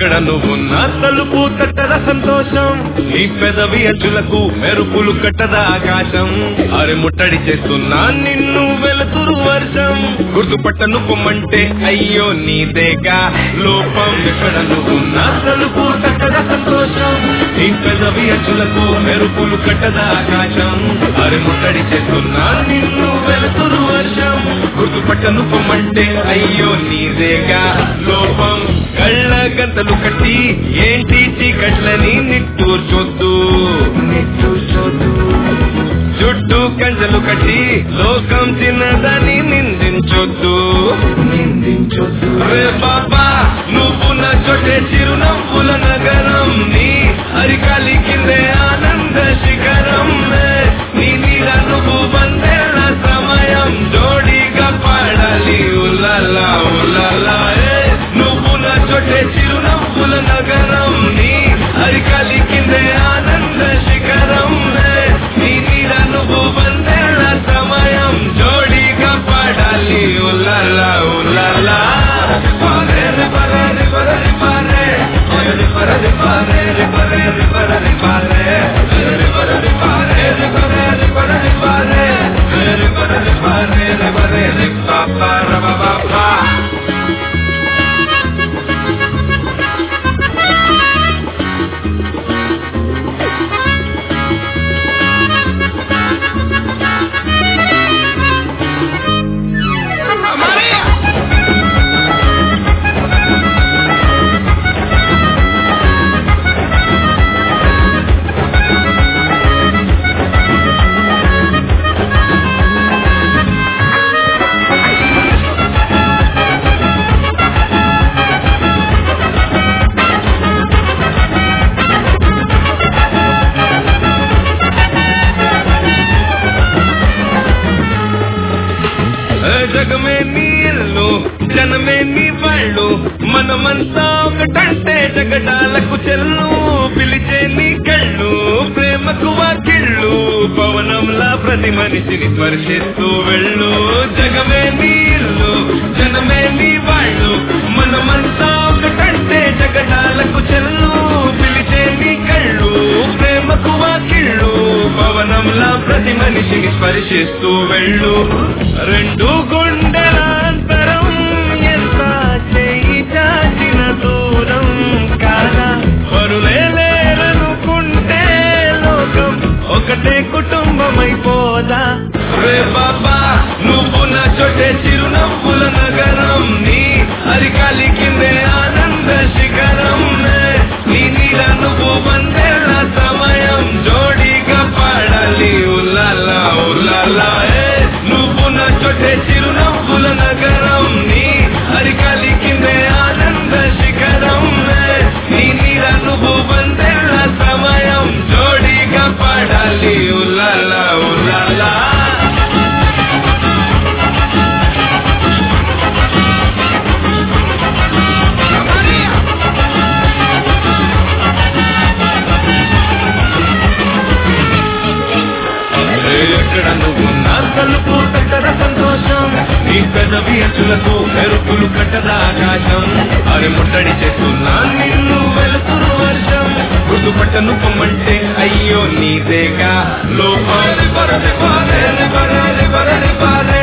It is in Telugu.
ఎక్కడ నువ్వున్నా తలుపు తట్టద సంతోషం నీ పెదవి అంచులకు మెరుపులు కట్టద ఆకాశం అరే ముట్టడి చేస్తున్నా నిన్ను వెలుతురు వర్షం గుర్తుపట్టను పొమ్మంటే అయ్యో నీదేగా లోపం ఎక్కడ నువ్వున్నా తలుపు తట్టద సంతోషం నీ పెదవి అంచులకు మెరుపులు కట్టద ఆకాశం అరే ముట్టడి చేస్తున్నా నిన్ను వెలుతురు వర్షం గుర్తుపట్టను పొమ్మంటే అయ్యో నీదేగా లోపం కళ్ళ గంతలు కట్టి ఏంటి చీకట్లని నిట్టూర్చొద్దు నిట్టూర్చొద్దు చుట్టూ కంచెలు కట్టి లోకం చిన్నదని నిందించొద్దు నిందించొద్దు రే బాబా నువ్వు నా చోటే చిరునవ్వుల నగరం నీ అరికాలి కిందే ఆనంద శిఖరం రే. నీ నీడ నువ్వు వందేళ్ల సమయం జోడీగా పాడాలి ఉల్లాలా ఉల్లాలా ఏ. నువ్వు నా చోటే చిరునవ్వుల నగరం నీ అరికాలి కిందే ఆనంద శిఖరం రే. నీ నీడ నువ్వు వందేళ్ల సమయం జోడీగా పాడాలి ఉల్లాలా ఉల్లాలా పరే రే పరే రే పరే రే పరే. పరే రే పరే రే పరే రే పరే రే పరే రే పరే. పరే రే పరే రే పరే రే పరే రే పరే రే పరే. పరే రే పరే రే పరే రే పరే రే పా పా ర బా బా పా. ఏ జగమే నీ ఇల్లు జనమే నీ వాళ్ళు మనమంతా ఒకటంటే జగడాలకు చెల్లు పిలిచే నీ కళ్ళు ప్రేమకు వాకిళ్ళు పవనంలా ప్రతి మనిషిని స్పర్శిస్తూ వెళ్ళు జగమే నీ ఇల్లు జనమే నీ వాళ్ళు మనమంతా ఒకటంటే జగడాలకు చెల్లు పిలిచే నీ కళ్ళు ప్రేమకు వాకిళ్ళు పవనంలా ప్రతి మనిషిని స్పర్శిస్తూ వెళ్ళు రెండు గుండెల అంతరం ఎంత చేయి చాచిన దూరం కాదా పరులే లేరనుకుంటే లోకం ఒకటే కుటుంబమైపోదా రే బాబా నువ్వు నా చోటే చిరునవ్వుల నగరం నీ అరికాలి కిందే ఆనంద శిఖరం నే. నీ నీడ నువ్వు వందేళ్ల సమయం జోడీగా పాడాలి ఉల్లాలా ఉల్లాలా ఏ. నువ్వు నా చోటే చిరునవ్వుల నగరం నీ అరికాలి కిందే ఆనంద శిఖరం నే. నీ నీడ నువ్వు వందేళ్ల సమయం జోడీగా పాడాలి ఉల్లాలా ఉల్లాలా ఏ ఎక్కడ నువ్వు నా తలుపు కట్టద సంతోషం నీ పెదవి అచ్చులకు మెరుపులు కట్టద ఆకాశం అరే ముట్టడి చేస్తున్నా నిన్ను వెలుతురు వర్షం గుర్తుపట్టను పొమ్మంటే అయ్యో నీదేగా లోపం పరది పరే పరది పరే